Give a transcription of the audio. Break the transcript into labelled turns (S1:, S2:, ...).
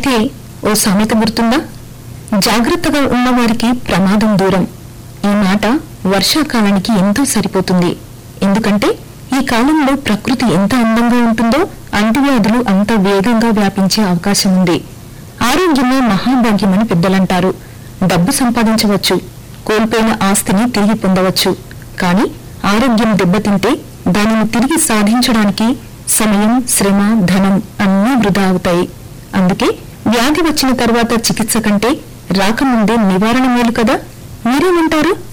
S1: అయితే ఓ సామెత గుర్తుందా జాగ్రత్తగా ఉన్నవారికి ప్రమాదం దూరం ఈ మాట వర్షాకాలానికి ఎంతో సరిపోతుంది ఎందుకంటే ఈ కాలంలో ప్రకృతి ఎంత అందంగా ఉంటుందో అంటువ్యాధులు అంత వేగంగా వ్యాపించే అవకాశం ఉంది ఆరోగ్యమే మహాభాగ్యమని పెద్దలంటారు డబ్బు సంపాదించవచ్చు కోల్పోయిన ఆస్తిని తిరిగి పొందవచ్చు కానీ ఆరోగ్యం దెబ్బతింటే దానిని తిరిగి సాధించడానికి సమయం శ్రమ ధనం అన్నీ వృధా అవుతాయి అందుకే వ్యాధి వచ్చిన తర్వాత చికిత్స కంటే రాకముందే నివారణ మేలు కదా మీరేమంటారు